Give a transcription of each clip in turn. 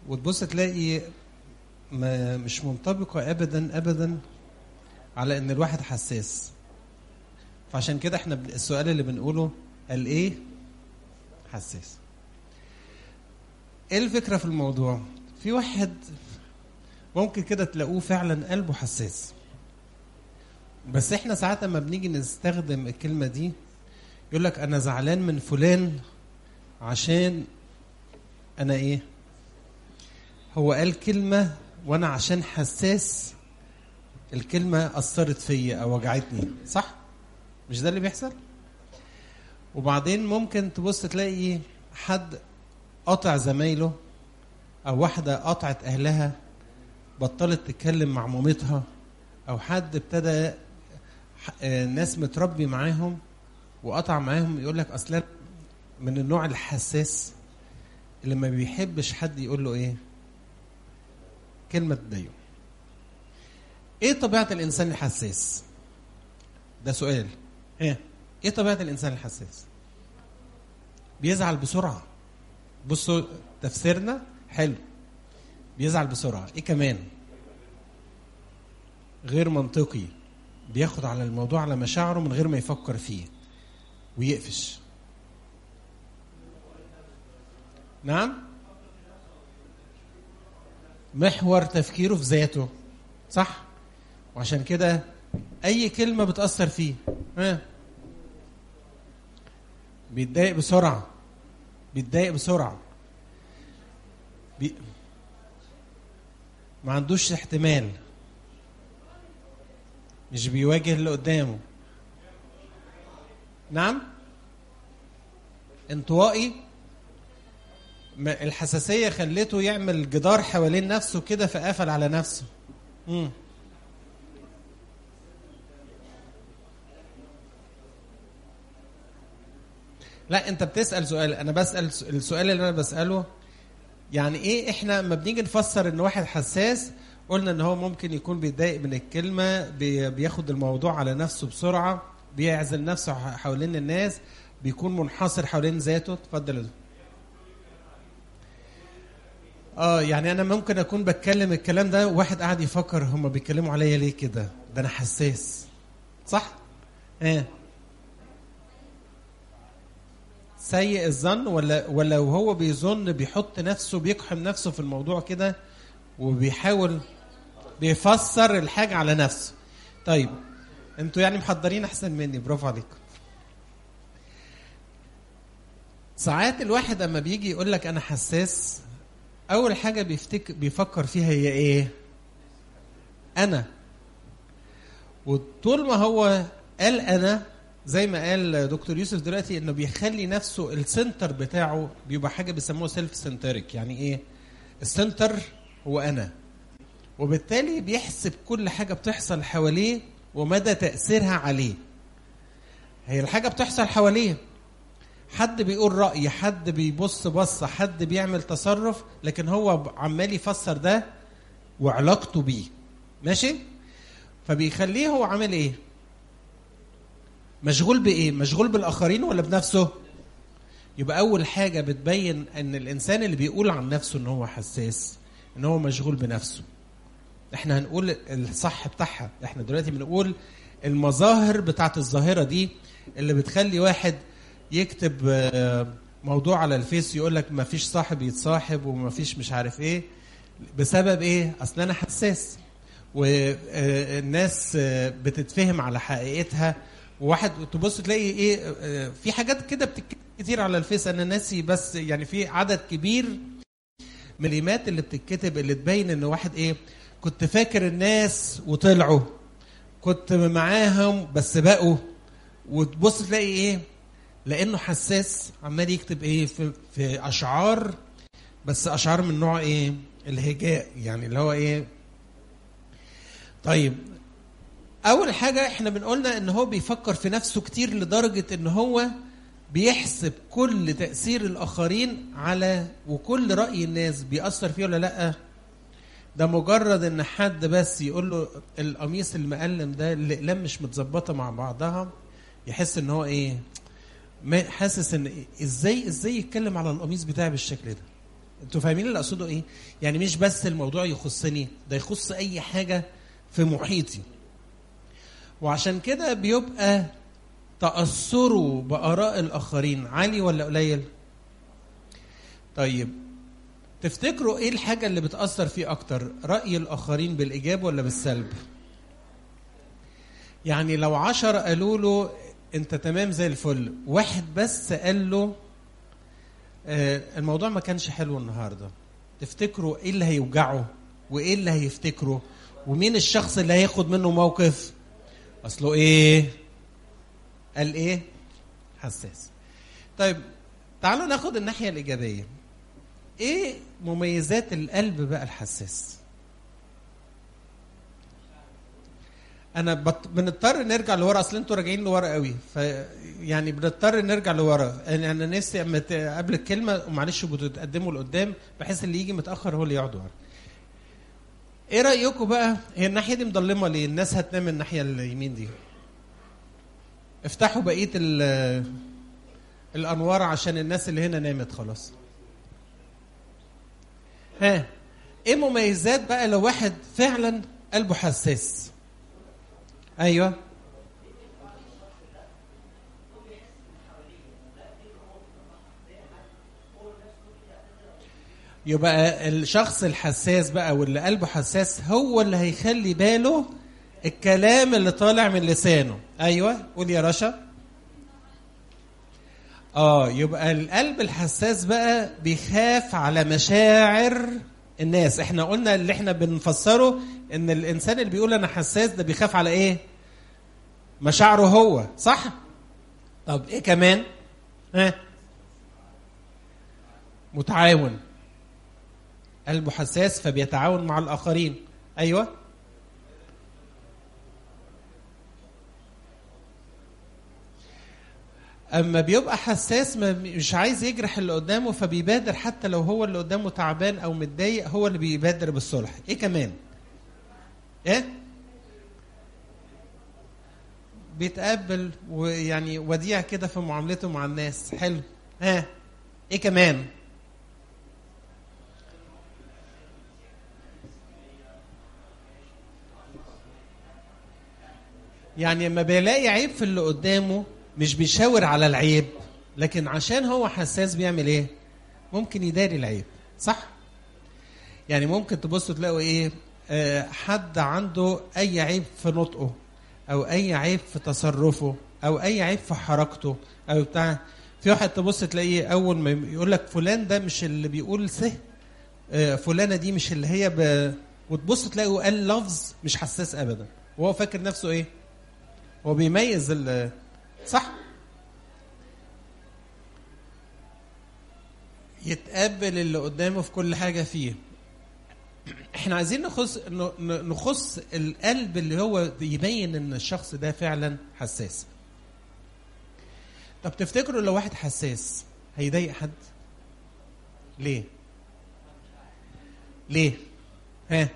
وتبص تلاقي ما مش منطبقة أبدا أبدا على إن الواحد حساس فعشان كده احنا بن- السؤال اللي بنقوله قال إيه حساس إيه الفكرة في الموضوع في واحد ممكن كده تلاقوه فعلا قلبه حساس بس احنا ساعات لما بنيجي نستخدم الكلمة دي يقول لك أنا زعلان من فلان عشان أنا إيه هو قال كلمة وأنا عشان حساس الكلمة أثرت فيا أو وجعتني صح؟ مش ده اللي بيحصل؟ وبعدين ممكن تبص تلاقي حد قطع زمايله أو واحدة قطعت أهلها بطلت تتكلم مع مامتها أو حد ابتدى ح- آه، ناس متربي معاهم وقطع معاهم يقول لك أصلا من النوع الحساس اللي ما بيحبش حد يقول له إيه كلمة تضايقه ايه طبيعة الانسان الحساس ده سؤال ايه ايه طبيعة الانسان الحساس بيزعل بسرعة بصوا تفسيرنا حلو بيزعل بسرعة ايه كمان غير منطقي بياخد على الموضوع على مشاعره من غير ما يفكر فيه ويقفش نعم محور تفكيره في ذاته صح وعشان كده اي كلمه بتاثر فيه ها بيتضايق بسرعه بيتضايق بسرعه بي... ما عندوش احتمال مش بيواجه اللي قدامه نعم انطوائي ما- الحساسيه خلته يعمل جدار حوالين نفسه كده فقفل على نفسه مم. لا انت بتسال سؤال انا بسال س- السؤال اللي انا بساله يعني ايه احنا لما بنيجي نفسر ان واحد حساس قلنا ان هو ممكن يكون بيتضايق من الكلمه بي- بياخد الموضوع على نفسه بسرعه بيعزل نفسه ح- حوالين الناس بيكون منحصر حوالين ذاته اتفضل يا دكتور. اه يعني انا ممكن اكون بتكلم الكلام ده وواحد قاعد يفكر هم بيتكلموا عليا ليه كده ده انا حساس صح ايه سيء الظن ولا ولا وهو بيظن بيحط نفسه بيقحم نفسه في الموضوع كده وبيحاول بيفسر الحاجة على نفسه طيب انتوا يعني محضرين احسن مني برافو عليكم ساعات الواحد اما بيجي يقول لك انا حساس اول حاجة بيفتك بيفكر فيها هي ايه انا وطول ما هو قال انا زي ما قال دكتور يوسف دلوقتي انه بيخلي نفسه السنتر بتاعه بيبقى حاجه بيسموها سيلف سنتريك يعني ايه السنتر هو انا وبالتالي بيحسب كل حاجه بتحصل حواليه ومدى تاثيرها عليه هي الحاجه بتحصل حواليه حد بيقول راي حد بيبص بصه حد بيعمل تصرف لكن هو عمال يفسر ده وعلاقته بيه ماشي فبيخليه هو عامل ايه مشغول بايه مشغول بالاخرين ولا بنفسه يبقى اول حاجه بتبين ان الانسان اللي بيقول عن نفسه ان هو حساس ان هو مشغول بنفسه احنا هنقول الصح بتاعها احنا دلوقتي بنقول المظاهر بتاعت الظاهره دي اللي بتخلي واحد يكتب آه، موضوع على الفيس يقول لك ما فيش صاحب يتصاحب وما فيش مش عارف ايه بسبب ايه اصل انا حساس والناس بتتفهم على حقيقتها وواحد تبص تلاقي ايه آه، في حاجات كده بتتكتب كتير على الفيس انا ناسي بس يعني في عدد كبير من الايمات اللي بتتكتب اللي تبين ان واحد ايه كنت فاكر الناس وطلعوا كنت معاهم بس بقوا وتبص تلاقي ايه لانه حساس عمال يكتب ايه في, في اشعار بس اشعار من نوع ايه الهجاء يعني اللي هو ايه طيب اول حاجه احنا بنقولنا ان هو بيفكر في نفسه كتير لدرجه ان هو بيحسب كل تاثير الاخرين على وكل راي الناس بيأثر فيه ولا لا ده مجرد ان حد بس يقول له القميص المقلم ده الاقلام مش متظبطه مع بعضها يحس ان هو ايه ما حاسس ان ازاي ازاي يتكلم على القميص بتاعي بالشكل ده انتوا فاهمين اللي اقصده ايه يعني مش بس الموضوع يخصني ده يخص اي حاجه في محيطي وعشان كده بيبقى تاثره باراء الاخرين عالي ولا قليل طيب تفتكروا ايه الحاجه اللي بتاثر فيه اكتر راي الاخرين بالايجاب ولا بالسلب يعني لو عشرة قالوا له انت تمام زي الفل واحد بس قال له آه، الموضوع ما كانش حلو النهارده تفتكروا ايه اللي هيوجعه وايه اللي هيفتكره ومين الشخص اللي هياخد منه موقف اصله ايه قال ايه حساس طيب تعالوا ناخد الناحيه الايجابيه ايه مميزات القلب بقى الحساس انا بط... بنضطر نرجع لورا اصل انتوا راجعين لورا قوي ف يعني بنضطر نرجع لورا يعني انا نفسي اما ت- قبل الكلمه ومعلش بتقدموا لقدام بحيث اللي يجي متاخر هو اللي يقعد ورا ايه رايكم بقى هي الناحيه دي مضلمه ليه الناس هتنام من الناحيه اليمين دي افتحوا بقيه ال... الانوار عشان الناس اللي هنا نامت خلاص ها ايه مميزات بقى لو واحد فعلا قلبه حساس ايوه يبقى الشخص الحساس بقى واللي قلبه حساس هو اللي هيخلي باله الكلام اللي طالع من لسانه ايوه قول يا رشا اه يبقى القلب الحساس بقى بيخاف على مشاعر الناس احنا قلنا اللي احنا بنفسره ان الانسان اللي بيقول انا حساس ده بيخاف على ايه مشاعره هو صح طب ايه كمان ها متعاون قلبه حساس فبيتعاون مع الاخرين ايوه اما بيبقى حساس ما مش عايز يجرح اللي قدامه فبيبادر حتى لو هو اللي قدامه تعبان او متضايق هو اللي بيبادر بالصلح ايه كمان ايه بيتقبل ويعني وديع كده في معاملته مع الناس حلو ها ايه كمان يعني لما بيلاقي عيب في اللي قدامه مش بيشاور على العيب لكن عشان هو حساس بيعمل ايه ممكن يداري العيب صح يعني ممكن تبصوا تلاقوا ايه آه حد عنده اي عيب في نطقه او اي عيب في تصرفه او اي عيب في حركته او بتاع في واحد تبص تلاقيه اول ما يقول لك فلان ده مش اللي بيقول سه آه فلانه دي مش اللي هي ب... وتبص تلاقيه قال لفظ مش حساس ابدا وهو فاكر نفسه ايه هو بيميز ال... صح يتقبل اللي قدامه في كل حاجه فيه احنا عايزين نخص نخص القلب اللي هو يبين ان الشخص ده فعلا حساس طب تفتكروا لو واحد حساس هيضايق حد ليه ليه ها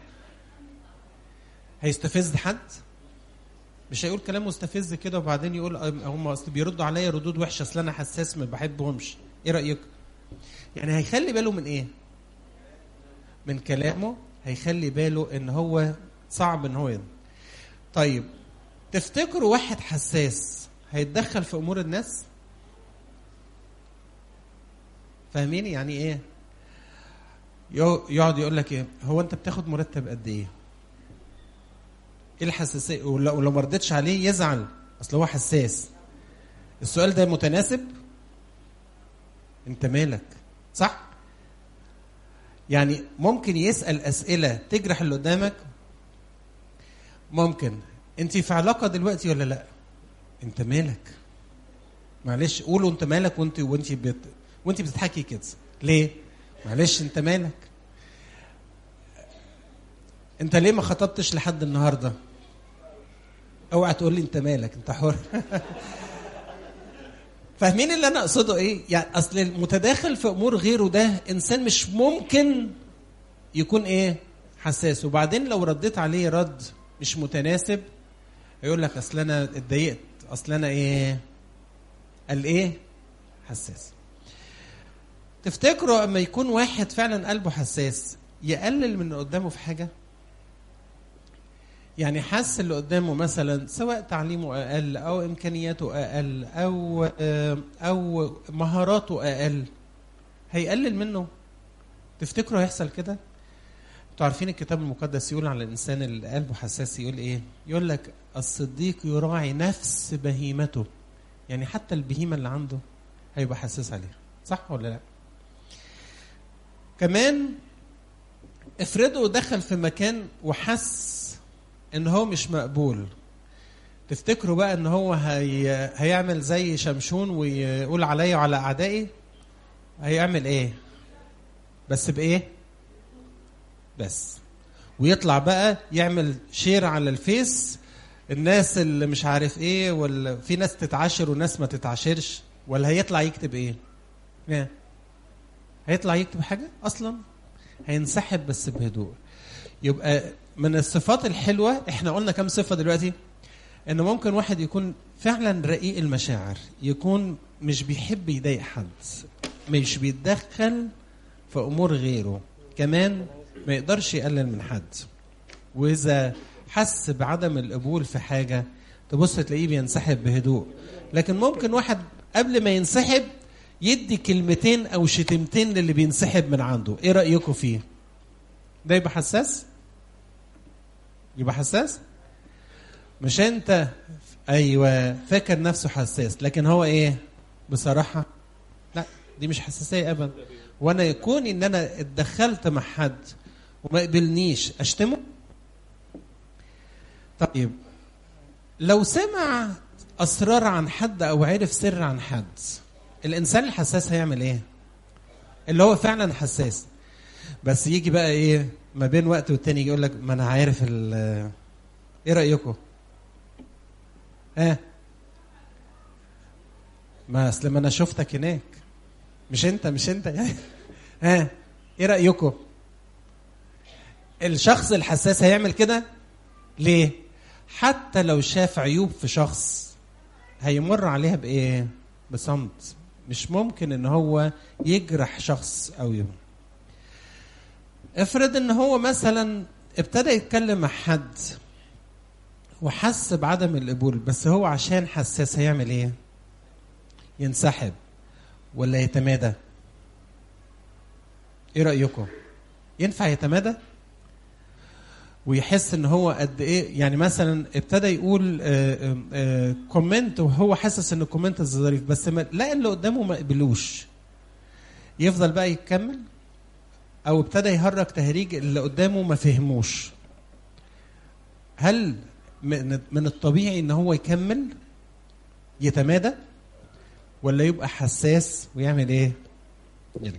هيستفز حد مش هيقول كلام مستفز كده وبعدين يقول هم اصل بيردوا عليا ردود وحشه اصل انا حساس ما بحبهمش ايه رايك يعني هيخلي باله من ايه من كلامه هيخلي باله ان هو صعب ان هو يضم. طيب تفتكروا واحد حساس هيتدخل في امور الناس فاهمين يعني ايه يقعد يقول لك ايه هو انت بتاخد مرتب قد ايه ايه الحساسيه ولو ما ردتش عليه يزعل اصل هو حساس السؤال ده متناسب انت مالك صح يعني ممكن يسال اسئله تجرح اللي قدامك ممكن انت في علاقه دلوقتي ولا لا انت مالك معلش قولوا انت مالك وانت وانت بت... وانت بتضحكي كده ليه معلش انت مالك انت ليه ما خطبتش لحد النهارده اوعى تقول لي انت مالك انت حر فاهمين اللي انا اقصده ايه يعني اصل المتداخل في امور غيره ده انسان مش ممكن يكون ايه حساس وبعدين لو رديت عليه رد مش متناسب يقول لك اصل انا اتضايقت اصل انا ايه قال ايه حساس تفتكروا اما يكون واحد فعلا قلبه حساس يقلل من اللي قدامه في حاجه يعني حس اللي قدامه مثلا سواء تعليمه اقل او امكانياته اقل او او مهاراته اقل هيقلل منه تفتكروا هيحصل كده انتوا عارفين الكتاب المقدس يقول على الانسان اللي قلبه حساس يقول ايه يقول لك الصديق يراعي نفس بهيمته يعني حتى البهيمه اللي عنده هيبقى حساس عليها صح ولا لا كمان افرضوا دخل في مكان وحس ان هو مش مقبول تفتكروا بقى ان هو هي... هيعمل زي شمشون ويقول عليا وعلى اعدائي هيعمل ايه بس بايه بس ويطلع بقى يعمل شير على الفيس الناس اللي مش عارف ايه ولا في ناس تتعاشر وناس ما تتعاشرش ولا هيطلع يكتب ايه yeah. هيطلع يكتب حاجه اصلا هينسحب بس بهدوء يبقى من الصفات الحلوه احنا قلنا كم صفه دلوقتي ان ممكن واحد يكون فعلا رقيق المشاعر يكون مش بيحب يضايق حد مش بيتدخل في امور غيره كمان ما يقدرش يقلل من حد واذا حس بعدم القبول في حاجه تبص تلاقيه بينسحب بهدوء لكن ممكن واحد قبل ما ينسحب يدي كلمتين او شتمتين للي بينسحب من عنده ايه رايكم فيه ده يبقى حساس يبقى حساس مش انت ايوه فاكر نفسه حساس لكن هو ايه بصراحه لا دي مش حساسيه ابدا وانا يكون ان انا اتدخلت مع حد وما قبلنيش اشتمه طيب لو سمع اسرار عن حد او عرف سر عن حد الانسان الحساس هيعمل ايه اللي هو فعلا حساس بس يجي بقى ايه ما بين وقت والتاني يقول لك ما انا عارف ايه رايكم ها ما اصل ما انا شفتك هناك مش انت مش انت يعني ها ايه رايكم الشخص الحساس هيعمل كده ليه حتى لو شاف عيوب في شخص هيمر عليها بايه بصمت مش ممكن ان هو يجرح شخص او يوم افرض ان هو مثلا ابتدى يتكلم مع حد وحس بعدم القبول بس هو عشان حساس هيعمل ايه ينسحب ولا يتمادى ايه رايكم ينفع يتمادى ويحس ان هو قد ايه يعني مثلا ابتدى يقول آآ آآ كومنت وهو حاسس ان الكومنت ظريف بس ما لقى اللي قدامه ما قبلوش يفضل بقى يكمل او ابتدى يهرج تهريج اللي قدامه ما فهموش هل من الطبيعي ان هو يكمل يتمادى ولا يبقى حساس ويعمل ايه يعني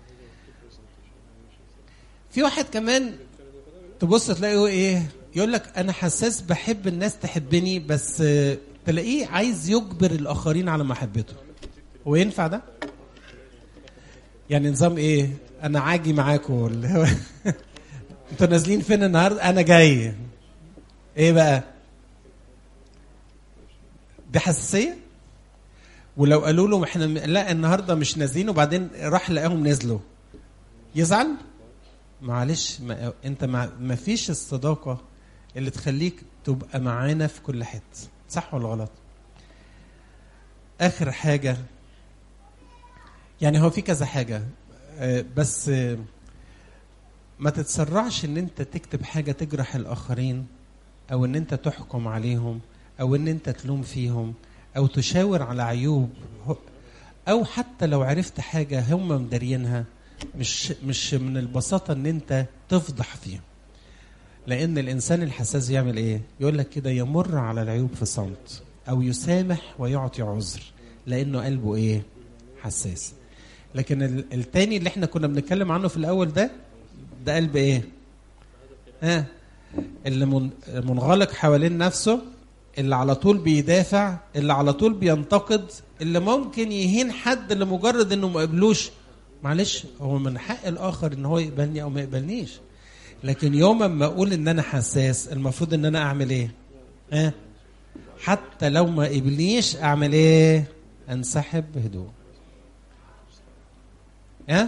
في واحد كمان تبص تلاقيه ايه يقول لك انا حساس بحب الناس تحبني بس تلاقيه عايز يجبر الاخرين على محبته هو ينفع ده يعني نظام ايه انا عاجي معاكم اللي هو انتوا نازلين فين النهارده انا جاي ايه بقى دي حساسيه ولو قالوا له احنا لا النهارده مش نازلين وبعدين راح لقاهم نزلوا يزعل معلش ما انت ما, ما فيش الصداقه اللي تخليك تبقى معانا في كل حته صح ولا غلط اخر حاجه يعني هو في كذا حاجه بس ما تتسرعش ان انت تكتب حاجه تجرح الاخرين او ان انت تحكم عليهم او ان انت تلوم فيهم او تشاور على عيوب او حتى لو عرفت حاجه هم مدارينها مش مش من البساطه ان انت تفضح فيها لان الانسان الحساس يعمل ايه يقول لك كده يمر على العيوب في صمت او يسامح ويعطي عذر لانه قلبه ايه حساس لكن التاني اللي احنا كنا بنتكلم عنه في الاول ده ده قلب ايه ها آه اللي منغلق حوالين نفسه اللي على طول بيدافع اللي على طول بينتقد اللي ممكن يهين حد لمجرد انه ما قبلوش معلش هو من حق الاخر ان هو يقبلني او ما يقبلنيش لكن يوم ما اقول ان انا حساس المفروض ان انا اعمل ايه ها حتى لو ما قبلنيش اعمل ايه انسحب بهدوء ها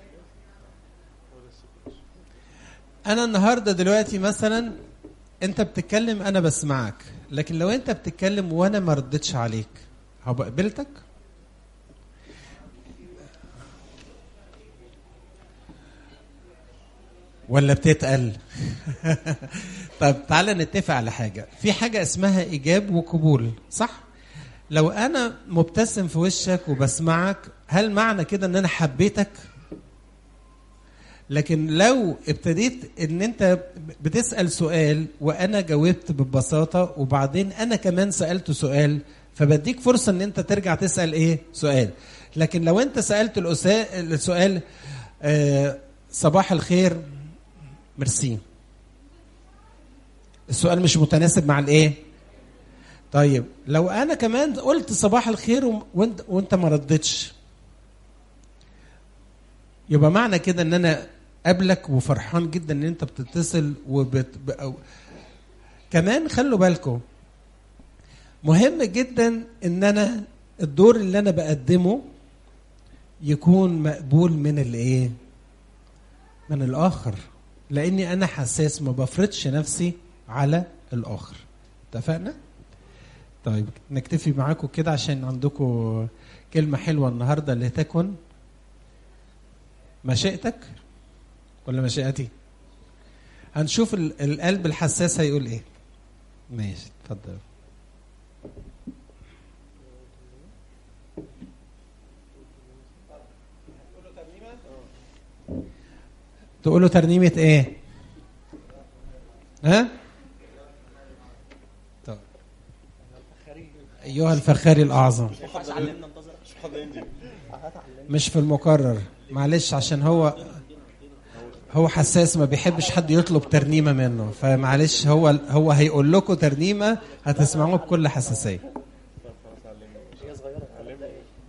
انا النهارده دلوقتي مثلا انت بتتكلم انا بسمعك لكن لو انت بتتكلم وانا ما ردتش عليك هبقى قبلتك ولا بتتقل طب تعالى نتفق على حاجة في حاجة اسمها إيجاب وقبول صح لو أنا مبتسم في وشك وبسمعك هل معنى كده أن أنا حبيتك لكن لو ابتديت ان انت بتسال سؤال وانا جاوبت ببساطه وبعدين انا كمان سالت سؤال فبديك فرصه ان انت ترجع تسال ايه سؤال لكن لو انت سالت الأسا- السؤال آه صباح الخير ميرسي السؤال مش متناسب مع الايه طيب لو انا كمان قلت صباح الخير وم- وانت وانت ما ردتش يبقى معنى كده ان انا قابلك وفرحان جدا ان انت بتتصل وبت... ب... أو... كمان خلوا بالكم مهم جدا ان انا الدور اللي انا بقدمه يكون مقبول من الايه من الاخر لاني انا حساس ما بفرضش نفسي على الاخر اتفقنا طيب نكتفي معاكم كده عشان عندكم كلمه حلوه النهارده اللي تكن مشيئتك ولا مشيئتي هنشوف ال- القلب الحساس هيقول ايه ماشي اتفضل تقولوا ترنيمة ايه ها طب. ايها الفخاري الاعظم مش في المقرر معلش عشان هو هو حساس ما بيحبش حد يطلب ترنيمه منه فمعلش هو هو هيقول لكم ترنيمه هتسمعوه بكل حساسيه